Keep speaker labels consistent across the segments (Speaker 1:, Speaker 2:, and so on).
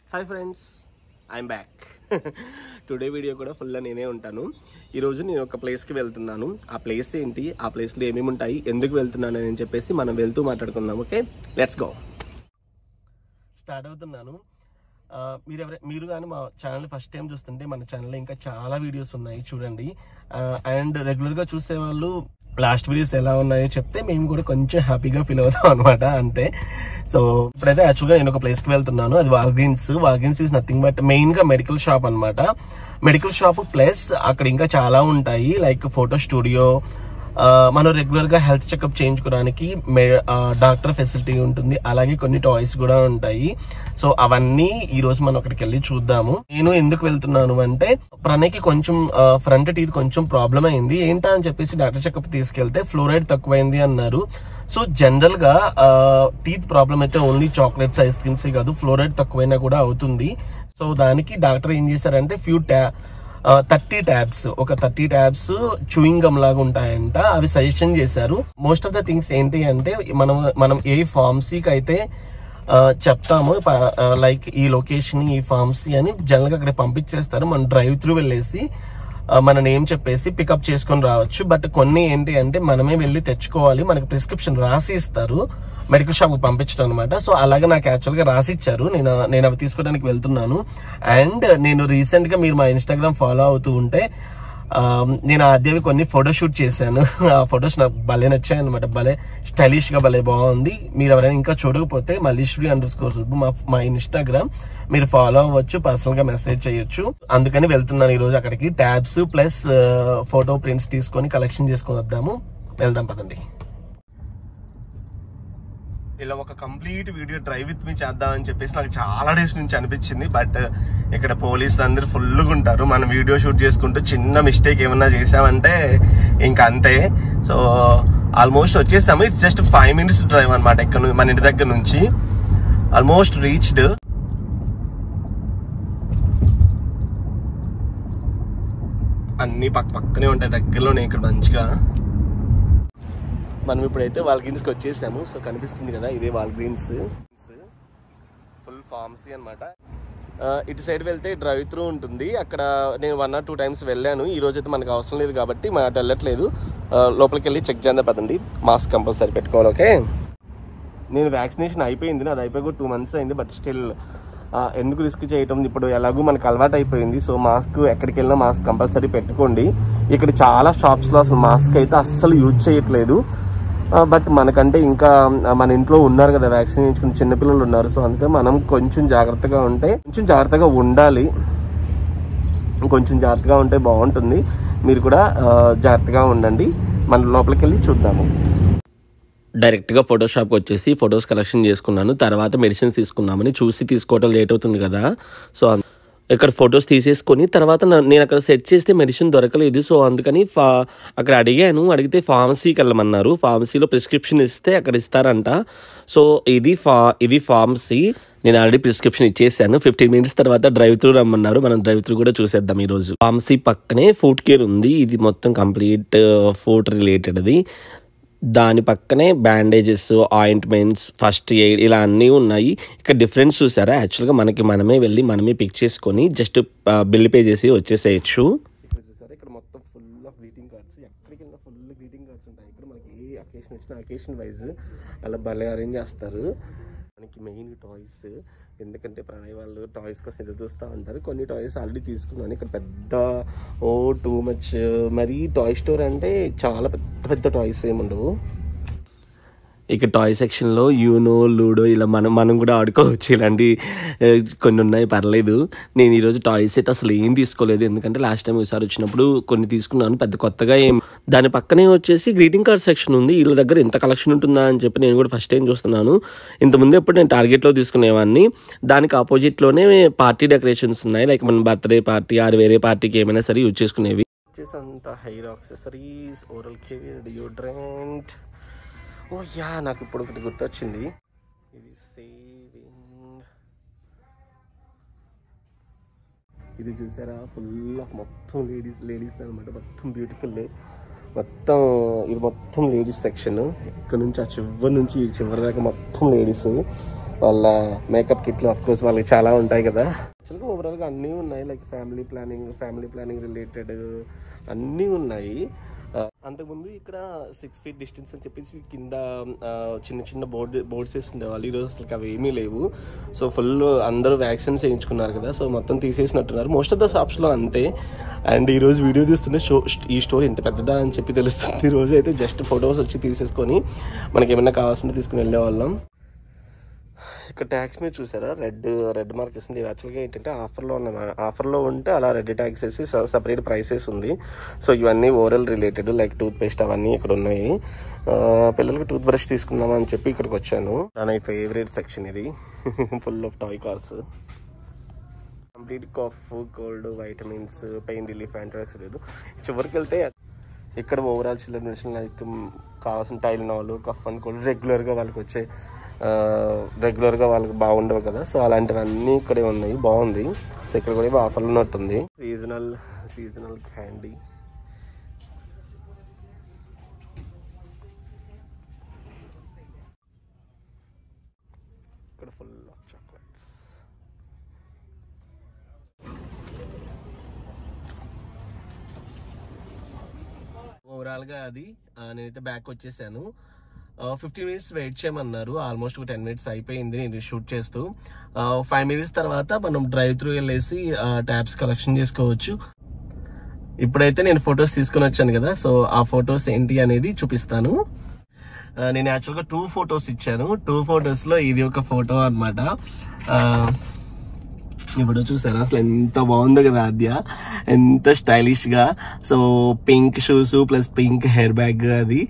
Speaker 1: Hi friends I'm back today video కూడా full నేనే ఉంటాను ఈరోజు నేను ఒక ప్లేస్కి వెళ్తున్నాను ఆ ప్లేస్ ఏంటి ఆ ప్లేస్లో ఏమేమి ఉంటాయి ఎందుకు వెళ్తున్నాను అని చెప్పేసి మనం వెళ్తూ మాట్లాడుకుందాం ఓకే లెట్స్ గో స్టార్ట్ అవుతున్నాను ఆ, మీరు ఎవరైనా మీరు కానీ మా ఛానల్ ఫస్ట్ టైం చూస్తుంటే మన ఛానల్లో ఇంకా చాలా వీడియోస్ ఉన్నాయి చూడండి అండ్ రెగ్యులర్గా చూసే వాళ్ళు లాస్ట్ వీడియోస్ ఎలా ఉన్నాయో చెప్తే మేము కూడా కొంచెం హ్యాపీగా ఫీల్ అవుతాం అనమాట అంతే సో ఇప్పుడైతే యాక్చువల్గా నేను ఒక ప్లేస్కి వెళ్తున్నాను అది Walgreens Walgreens is nothing but మెయిన్గా మెడికల్ షాప్ అన్నమాట మెడికల్ షాప్ ప్లస్ అక్కడ ఇంకా చాలా ఉంటాయి లైక్ ఫోటో స్టూడియో ఆ, మనం రెగ్యులర్ గా హెల్త్ చెకప్ చేయించుకోవడానికి మే- ఆ, డాక్టర్ ఫెసిలిటీ ఉంటుంది అలాగే కొన్ని టాయ్స్ కూడా ఉంటాయి సో అవన్నీ ఈ రోజు మనం అక్కడికి వెళ్ళి చూద్దాము నేను ఎందుకు వెళ్తున్నాను అంటే ప్రణయ్కి కొంచెం ఫ్రంట్ టీత్ కొంచెం ప్రాబ్లం అయింది ఏంటా అని చెప్పేసి డాక్టర్ చెకప్ తీసుకెళ్తే ఫ్లోరైడ్ తక్కువైంది అన్నారు సో జనరల్ గా టీత్ ప్రాబ్లం అయితే ఓన్లీ చాక్లెట్స్ ఐస్ క్రీమ్స్ కాదు ఫ్లోరైడ్ తక్కువైనా కూడా అవుతుంది సో దానికి డాక్టర్ ఏం చేశారంటే ఫ్యూ ట్యా థర్టీ ట్యాబ్స్ ఒక థర్టీ ట్యాబ్స్ చూయింగ్ గమ్ లాగా ఉంటాయంట అవి సజెషన్ చేశారు మోస్ట్ ఆఫ్ ద థింగ్స్ ఏంటి అంటే మనం మనం ఏ ఫార్మసీకి అయితే ఆ, చెప్తాము లైక్ ఈ లొకేషన్ ఈ ఫార్మసీ అని జనరల్గా అక్కడ పంపించేస్తారు మనం డ్రైవ్ త్రూ వెళ్ళేసి ఆ, మన నేమ్ చెప్పేసి పికప్ చేసుకొని రావచ్చు బట్ కొన్ని ఏంటి అంటే మనమే వెళ్ళి తెచ్చుకోవాలి మనకి ప్రిస్క్రిప్షన్ రాసి ఇస్తారు మెడికల్ షాప్ కి పంపించడం అనమాట సో అలాగే నాకు యాక్చువల్ గా రాసి ఇచ్చారు నేను నేను అవి తీసుకోవడానికి వెళ్తున్నాను అండ్ నేను రీసెంట్ గా మీరు మా ఇన్స్టాగ్రామ్ ఫాలో అవుతూ ఉంటే ఆ, నేను ఆద్యవి కొన్ని ఫోటో షూట్ చేశాను ఆ ఫొటోస్ నాకు భలే నచ్చాయి అనమాట భలే స్టైలిష్ గా భలే బాగుంది మీరు ఎవరైనా ఇంకా చూడకపోతే మల్లీశ్వరి అండర్ స్కోర్ మా మా ఇన్స్టాగ్రామ్ మీరు ఫాలో అవ్వచ్చు పర్సనల్ గా మెసేజ్ చేయొచ్చు అందుకని వెళ్తున్నాను ఈ రోజు అక్కడికి ట్యాబ్స్ ప్లస్ ఫోటో ప్రింట్స్ తీసుకొని కలెక్షన్ చేసుకొని వద్దాము వెళ్దాం పదండి ఇలా ఒక కంప్లీట్ వీడియో డ్రైవ్ విత్ మీ చేద్దామని చెప్పేసి నాకు చాలా డేస్ నుంచి అనిపించింది బట్ ఇక్కడ పోలీసులు అందరూ ఫుల్గా ఉంటారు మనం వీడియో షూట్ చేసుకుంటూ చిన్న మిస్టేక్ ఏమన్నా చేసామంటే ఇంకా అంతే సో ఆల్మోస్ట్ వచ్చేసాము it's just five minutes drive అనమాట ఇక్కడ ను- మన ఇంటి దగ్గర నుంచి ఆల్మోస్ట్ రీచ్డ్ అన్ని పక్క పక్కనే ఉంటాయి దగ్గరలోనే ఇక్కడ మంచిగా మనం ఇప్పుడైతే వాల్గ్రీన్స్కి వచ్చేసాము సో కనిపిస్తుంది కదా ఇదే వాల్గ్రీన్స్ ఫుల్ ఫార్మసీ అనమాట ఇటు సైడ్ వెళ్తే డ్రైవ్ త్రూ ఉంటుంది అక్కడ నేను వన్ ఆర్ టూ టైమ్స్ వెళ్ళాను ఈ రోజు అయితే మనకు అవసరం లేదు కాబట్టి మనం అటు వెళ్ళట్లేదు ఆ, లోపలికి వెళ్ళి చెక్ చేద్దాం పదండి మాస్క్ కంపల్సరీ పెట్టుకోవాలి ఓకే నేను వ్యాక్సినేషన్ అయిపోయింది నాది అయిపోయి కూడా టూ మంత్స్ అయింది బట్ స్టిల్ ఎందుకు రిస్క్ చేయటం ఇప్పుడు ఎలాగో మనకు అలవాటు అయిపోయింది సో మాస్క్ ఎక్కడికి వెళ్ళినా మాస్క్ కంపల్సరీ పెట్టుకోండి ఇక్కడ చాలా షాప్స్లో అసలు మాస్క్ అయితే అస్సలు యూజ్ చేయట్లేదు బట్ మనకంటే ఇంకా ఆ, మన ఇంట్లో ఉన్నారు కదా వ్యాక్సిన్ వేయించుకుని చిన్నపిల్లలు ఉన్నారు సో అందుకని మనం కొంచెం జాగ్రత్తగా ఉంటే కొంచెం జాగ్రత్తగా ఉండాలి కొంచెం జాగ్రత్తగా ఉంటే బాగుంటుంది మీరు కూడా ఆ, జాగ్రత్తగా ఉండండి మన లోపలికి వెళ్ళి చూద్దాము డైరెక్ట్గా ఫోటోషాప్కి వచ్చేసి ఫొటోస్ కలెక్షన్ చేసుకున్నాను తర్వాత మెడిసిన్స్ తీసుకుందామని చూసి తీసుకోవడం లేట్ అవుతుంది కదా సో అం- ఇక్కడ ఫొటోస్ తీసేసుకొని తర్వాత నా- నేను అక్కడ సెట్ చేస్తే మెడిసిన్ దొరకలేదు సో అందుకని ఫా అక్కడ అడిగాను అడిగితే ఫార్మసీకి వెళ్ళమన్నారు ఫార్మసీలో ప్రిస్క్రిప్షన్ ఇస్తే అక్కడ ఇస్తారంట సో ఇది ఫా ఇది ఫార్మసీ నేను ఆల్రెడీ ప్రిస్క్రిప్షన్ ఇచ్చేసాను ఫిఫ్టీన్ మినిట్స్ తర్వాత డ్రైవ్ త్రూ రమ్మన్నారు మనం డ్రైవ్ త్రూ కూడా చూసేద్దాం ఈరోజు ఫార్మసీ పక్కనే ఫుడ్ కేర్ ఉంది ఇది మొత్తం కంప్లీట్ ఫుడ్ రిలేటెడ్ది దాని పక్కనే బ్యాండేజెస్ ఆయింట్మెంట్స్ ఫస్ట్ ఎయిడ్ ఇలా అన్నీ ఉన్నాయి ఇక్కడ డిఫరెన్స్ చూసారా యాక్చువల్గా మనకి మనమే వెళ్ళి మనమే పిక్ చేసుకొని జస్ట్ బిల్ పే చేసి వచ్చేసేయచ్చు ఇక్కడ చూసారా ఇక్కడ మొత్తం ఫుల్ ఆఫ్ గ్రీటింగ్ కార్డ్స్ ఎక్కడికి వెళ్ళినా ఫుల్ గ్రీటింగ్ కార్డ్స్ ఉంటాయి ఇక్కడ మనకి ఏ అకేషన్ వచ్చినా అకేషన్ వైజ్ అలా భలే అరేంజ్ చేస్తారు మనకి మెయిన్ టాయ్స్ ఎందుకంటే ప్రణయ్ వాళ్ళు టాయ్స్ కోసం ఎదురు చూస్తూ ఉంటారు కొన్ని టాయ్స్ ఆల్రెడీ తీసుకున్నాను ఇక్కడ పెద్ద ఓ టూ మచ్ మరి టాయ్ స్టోర్ అంటే చాలా పెద్ద పెద్ద టాయ్స్ ఏమి ఉండవు ఇక టాయ్ సెక్షన్లో యూనో లూడో ఇలా మనం మనం కూడా ఆడుకోవచ్చు ఇలాంటి ఆ, కొన్ని ఉన్నాయి పర్లేదు నేను ఈరోజు టాయ్ సెట్ అసలు ఏం తీసుకోలేదు ఎందుకంటే లాస్ట్ టైం ఒకసారి వచ్చినప్పుడు కొన్ని తీసుకున్నాను పెద్ద కొత్తగా ఏం దాని పక్కనే వచ్చేసి గ్రీటింగ్ కార్డ్ సెక్షన్ ఉంది వీళ్ళ దగ్గర ఎంత కలెక్షన్ ఉంటుందా అని చెప్పి నేను కూడా ఫస్ట్ టైం చూస్తున్నాను ఇంతకుముందు ఎప్పుడు నేను టార్గెట్లో తీసుకునేవాడిని దానికి ఆపోజిట్లోనే పార్టీ డెకరేషన్స్ ఉన్నాయి లైక్ మన బర్త్డే పార్టీ ఆర్ వేరే పార్టీకి ఏమైనా సరే యూజ్ చేసుకునేవి వచ్చేసి అంత hair accessories oral care deodorant oh yeah నాకు ఇప్పుడు ఒకటి గుర్తొచ్చింది ఇది సేవింగ్ ఇది చూసారా ఫుల్ ఆఫ్ మొత్తం లేడీస్ లేడీస్ అనమాట మొత్తం బ్యూటిఫుల్ మొత్తం ఇది మొత్తం లేడీస్ సెక్షన్ ఇక్కడ నుంచి ఆ చివరి నుంచి ఈ చివరి దాకా మొత్తం లేడీస్ వాళ్ళ మేకప్ కిట్లు ఆఫ్ కోర్స్ వాళ్ళకి చాలా ఉంటాయి కదా యాక్చువల్గా ఓవరాల్గా అన్నీ ఉన్నాయి like family planning family planning related అన్నీ ఉన్నాయి ఆ, అంతకుముందు ఇక్కడ సిక్స్ ఫీట్ డిస్టెన్స్ అని చెప్పేసి కింద ఆ, చిన్న చిన్న బోర్డ్ బోర్డ్స్ వేసి ఉండేవాళ్ళు ఈరోజు అసలు అవి ఏమీ లేవు సో ఫుల్ అందరూ వ్యాక్సిన్స్ వేయించుకున్నారు కదా సో మొత్తం తీసేసినట్టున్నారు మోస్ట్ ఆఫ్ ద షాప్స్లో అంతే అండ్ ఈ రోజు వీడియో తీస్తుంటే షో ఈ స్టోర్ ఇంత పెద్దదా అని చెప్పి తెలుస్తుంది ఈ రోజు అయితే జస్ట్ ఫొటోస్ వచ్చి తీసేసుకొని మనకి ఏమైనా కావాల్సింటే తీసుకుని వెళ్ళే వాళ్ళం ఇక్కడ ట్యాక్స్ మీద చూసారా రెడ్ రెడ్ మార్క్ వేసింది ఇది యాక్చువల్గా ఏంటంటే ఆఫర్లో ఉన్న ఆఫర్లో ఉంటే అలా రెడ్ ట్యాక్స్ వేసి సపరేట్ ప్రైసెస్ ఉంది సో ఇవన్నీ oral related like toothpaste అవన్నీ ఇక్కడ ఉన్నాయి ఆ, పిల్లలకి టూత్ బ్రష్ తీసుకుందామా అని చెప్పి ఇక్కడికి వచ్చాను నా ఫేవరెట్ సెక్షన్ ఇది full of toy cars complete cough cold vitamins pain relief antibiotics లేదు చివరికి వెళ్తే ఇక్కడ ఓవరాల్ చిల్డ్రన్ మెడిసిన్ లైక్ కావాల్సిన టైలినాల్ కఫ్ అండ్ కోల్డ్ రెగ్యులర్గా వాళ్ళకి వచ్చే రెగ్యులర్గా వాళ్ళకి బాగుండవు కదా సో అలాంటివన్నీ ఇక్కడే ఉన్నాయి బాగుంది సో ఇక్కడ కూడా ఆఫర్లు ఉన్నట్టుంది సీజనల్ సీజనల్ క్యాండీ ఇక్కడ ఫుల్ ఆఫ్ చాక్లెట్స్ ఓవరాల్గా అది ఆ, నేనైతే బ్యాక్ వచ్చేసాను ఫిఫ్టీ మినిట్స్ వెయిట్ చేయమన్నారు ఆల్మోస్ట్ ఒక టెన్ మినిట్స్ అయిపోయింది నేను షూట్ చేస్తూ ఫైవ్ మినిట్స్ తర్వాత మనం డ్రైవ్ త్రూ వెళ్ళేసి ట్యాబ్స్ కలెక్షన్ చేసుకోవచ్చు ఇప్పుడైతే నేను ఫొటోస్ తీసుకొని వచ్చాను కదా సో ఆ ఫొటోస్ ఏంటి అనేది చూపిస్తాను ఆ, నేను యాక్చువల్గా టూ ఫొటోస్ ఇచ్చాను టూ ఫొటోస్ లో ఇది ఒక ఫోటో అనమాట ఇప్పుడు చూసారా అసలు ఎంత బాగుందో కదా ఆద్య ఎంత స్టైలిష్ గా so pink shoes plus pink hair bag అది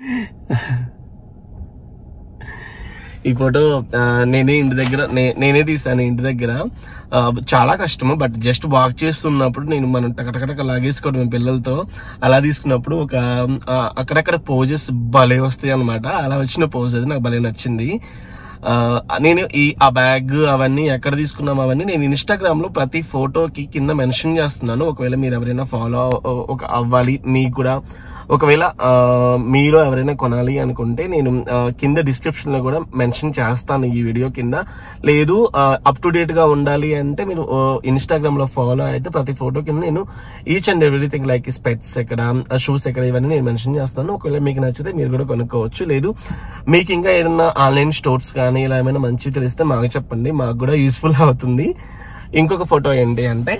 Speaker 1: ఈ ఫోటో ఆ, నేనే ఇంటి దగ్గర నే- నేనే తీసాను ఇంటి దగ్గర ఆ, చాలా కష్టము బట్ జస్ట్ వాక్ చేస్తున్నప్పుడు నేను మనం టకటకటక లాగేసుకోవడం పిల్లలతో అలా తీసుకున్నప్పుడు ఒక ఆ, అక్కడక్కడ పోజెస్ భలే వస్తాయి అనమాట అలా వచ్చిన పోజ్ అది నాకు భలే నచ్చింది ఆ, నేను ఈ ఆ బ్యాగ్ అవన్నీ ఎక్కడ తీసుకున్నాం అవన్నీ నేను ఇన్స్టాగ్రామ్ లో ప్రతి ఫోటోకి కింద మెన్షన్ చేస్తున్నాను ఒకవేళ మీరు ఎవరైనా ఫాలో ఒక అవ్వాలి మీకు కూడా ఒకవేళ ఆ, మీరు ఎవరైనా కొనాలి అనుకుంటే నేను ఆ, కింద డిస్క్రిప్షన్ లో కూడా మెన్షన్ చేస్తాను ఈ వీడియో కింద లేదు అప్ టు డేట్ గా ఉండాలి అంటే మీరు ఇన్స్టాగ్రామ్ లో ఫాలో అయితే ప్రతి ఫోటో కింద నేను each and everything like specs ఎక్కడ షూస్ ఎక్కడ ఇవన్నీ నేను మెన్షన్ చేస్తాను ఒకవేళ మీకు నచ్చితే మీరు కూడా కొనుక్కోవచ్చు లేదు మీకు ఇంకా ఏదైనా ఆన్లైన్ స్టోర్స్ కానీ ఇలా ఏమైనా మంచివి తెలిస్తే మాకు చెప్పండి మాకు కూడా యూస్ఫుల్ అవుతుంది ఇంకొక ఫోటో ఏంటి అంటే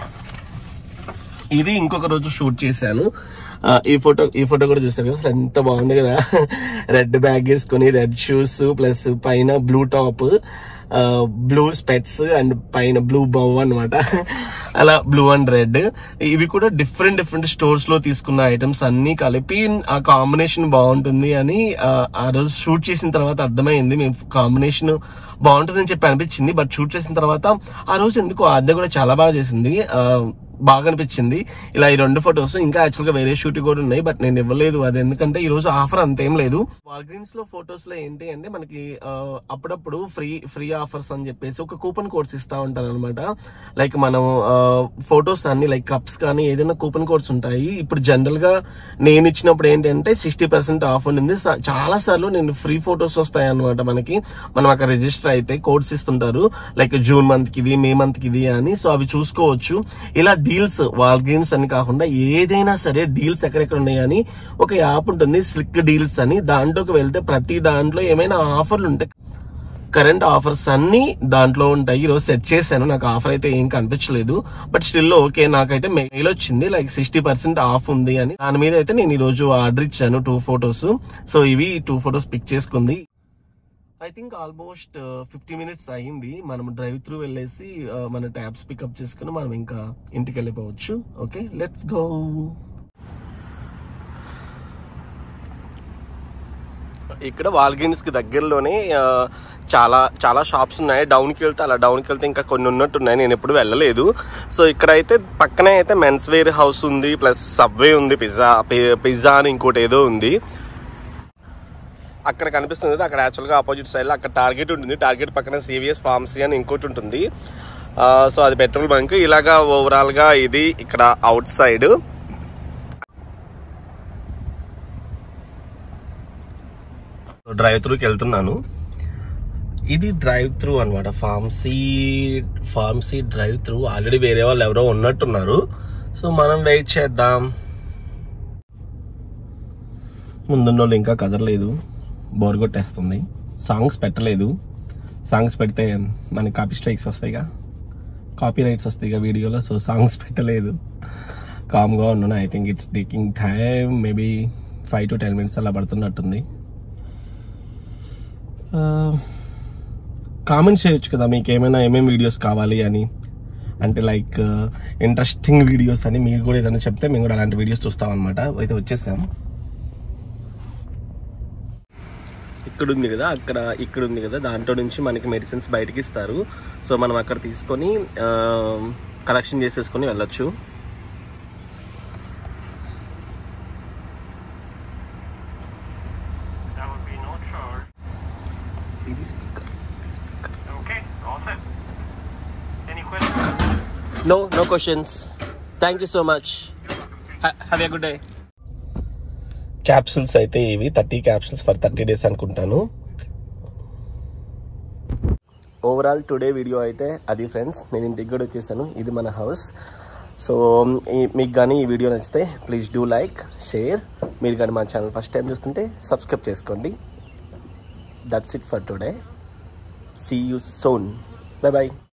Speaker 1: ఇది ఇంకొక రోజు షూట్ చేశాను ఆ, ఈ ఫోటో ఈ ఫోటో కూడా చూస్తారు కదా అసలు ఎంత బాగుంది కదా రెడ్ బ్యాగ్ వేసుకొని రెడ్ షూస్ ప్లస్ పైన blue top blue specs and పైన బ్లూ బవ్ అన్నమాట అలా బ్లూ అండ్ రెడ్ ఇవి కూడా డిఫరెంట్ డిఫరెంట్ స్టోర్స్ లో తీసుకున్న ఐటమ్స్ అన్ని కలిపి ఆ కాంబినేషన్ బాగుంటుంది అని ఆ, ఆ రోజు షూట్ చేసిన తర్వాత అర్థమైంది మేము కాంబినేషన్ బాగుంటుందని చెప్పి అనిపించింది బట్ షూట్ చేసిన తర్వాత ఆ రోజు ఎందుకు ఆద్య కూడా చాలా బాగా చేసింది ఆ, బాగా అనిపించింది ఇలా ఈ రెండు ఫొటోస్ ఇంకా యాక్చువల్ గా వేరే షూట్ కూడా ఉన్నాయి బట్ నేను ఇవ్వలేదు అది ఎందుకంటే ఈ రోజు ఆఫర్ అంతేం లేదు వాల్గ్రీన్స్ లో ఫొటోస్ లో ఏంటి అంటే మనకి ఆ, అప్పుడప్పుడు ఫ్రీ ఫ్రీ ఆఫర్స్ అని చెప్పేసి ఒక కూపన్ కోడ్స్ ఇస్తా ఉంటారు అనమాట లైక్ మనం ఫొటోస్ అన్ని లైక్ కప్స్ కానీ ఏదైనా కూపన్ కోడ్స్ ఉంటాయి ఇప్పుడు జనరల్ గా నేను ఇచ్చినప్పుడు ఏంటంటే సిక్స్టీ పర్సెంట్ ఆఫ్ ఉంది స- చాలా సార్లు నేను ఫ్రీ ఫొటోస్ వస్తాయి అనమాట మనకి మనం అక్కడ రిజిస్టర్ అయితే కోడ్స్ ఇస్తుంటారు లైక్ జూన్ మంత్ కి ఇది మే మంత్ కి ఇది అని సో అవి చూసుకోవచ్చు ఇలా డీల్స్ వాల్గ్రీన్స్ అని కాకుండా ఏదైనా సరే డీల్స్ ఎక్కడెక్కడ ఉన్నాయని ఒక యాప్ ఉంటుంది స్లిక్ డీల్స్ అని దాంట్లోకి వెళ్తే ప్రతి దాంట్లో ఏమైనా ఆఫర్లు ఉంటాయి కరెంట్ ఆఫర్స్ అన్ని దాంట్లో ఉంటాయి ఈరోజు సెట్ చేశాను నాకు ఆఫర్ అయితే ఏం కనిపించలేదు బట్ స్టిల్ ఓకే నాకైతే మెయిల్ వచ్చింది లైక్ సిక్స్టీ పర్సెంట్ ఆఫ్ ఉంది అని దాని మీద అయితే నేను ఈ రోజు ఆర్డర్ ఇచ్చాను టూ ఫొటోస్ సో ఇవి టూ ఫొటోస్ పిక్ చేసుకుంది I think almost fifty minutes అయ్యింది మనం డ్రైవ్ త్రూ వెళ్ళేసి ఆ, మన ట్యాబ్స్ పికప్ చేసుకుని మనం ఇంకా ఇంటికి వెళ్ళిపోవచ్చు ఓకే లెట్స్ గో ఇక్కడ వాల్గిన్స్ కి దగ్గరలోనే ఆ, చాలా చాలా షాప్స్ ఉన్నాయి డౌన్కి వెళ్తే అలా డౌన్కి వెళ్తే ఇంకా కొన్ని ఉన్నట్టున్నాయి నేను ఎప్పుడు వెళ్ళలేదు సో ఇక్కడ అయితే పక్కనే అయితే మెన్స్ వేర్ హౌస్ ఉంది ప్లస్ సబ్వే ఉంది పిజ్జా పిజ్జా అని ఇంకోటి ఏదో ఉంది అక్కడ కనిపిస్తుంది కదా, అక్కడ యాక్చువల్గా ఆపోజిట్ సైడ్లో అక్కడ టార్గెట్ ఉంటుంది టార్గెట్ పక్కన సివిఎస్ ఫార్మసీ అని ఇంకోటి ఉంటుంది ఆ, సో అది పెట్రోల్ బంక్ ఇలాగా ఓవరాల్గా ఇది ఇక్కడ అవుట్ సైడ్ డ్రైవ్ త్రూకి వెళ్తున్నాను ఇది డ్రైవ్ త్రూ అనమాట pharmacy pharmacy drive through already వేరే వాళ్ళు ఎవరో ఉన్నట్టున్నారు సో మనం వెయిట్ చేద్దాం ముందున్న వాళ్ళు ఇంకా కదలలేదు బోర్ కొట్టేస్తుంది సాంగ్స్ పెట్టలేదు సాంగ్స్ పెడితే మనకి కాపీ స్ట్రైక్స్ వస్తాయిగా కాపీ రైట్స్ వస్తాయిగా వీడియోలో సో సాంగ్స్ పెట్టలేదు కామ్గా ఉన్నాను I think it's taking time maybe five to ten minutes అలా పడుతున్నట్టుంది కామెంట్స్ చేయొచ్చు కదా మీకు ఏమైనా ఏమేమి వీడియోస్ కావాలి అని అంటే లైక్ ఇంట్రెస్టింగ్ వీడియోస్ అని మీరు కూడా ఏదైనా చెప్తే మేము కూడా అలాంటి వీడియోస్ చూస్తాం అనమాట అయితే వచ్చేసాం ఇక్కడ ఉంది కదా అక్కడ ఇక్కడ ఉంది కదా దాంట్లో నుంచి మనకి మెడిసిన్స్ బయటకి ఇస్తారు సో మనం అక్కడ తీసుకొని కలెక్షన్ చేసేసుకొని వెళ్ళొచ్చు
Speaker 2: That would be no charge.
Speaker 1: ఇది speaker
Speaker 2: Okay, all set. Any questions?
Speaker 1: No no questions thank you so much have a good day capsules అయితే ఇవి thirty capsules for thirty days అనుకుంటాను ఓవరాల్ టుడే వీడియో అయితే అది friends నేను ఇంటికి కూడా వచ్చేసాను ఇది మన హౌస్ సో మీకు కానీ ఈ వీడియో నచ్చితే ప్లీజ్ డూ లైక్ షేర్ మీరు కానీ మా ఛానల్ ఫస్ట్ టైం చూస్తుంటే సబ్స్క్రైబ్ చేసుకోండి that's it for today see you soon bye bye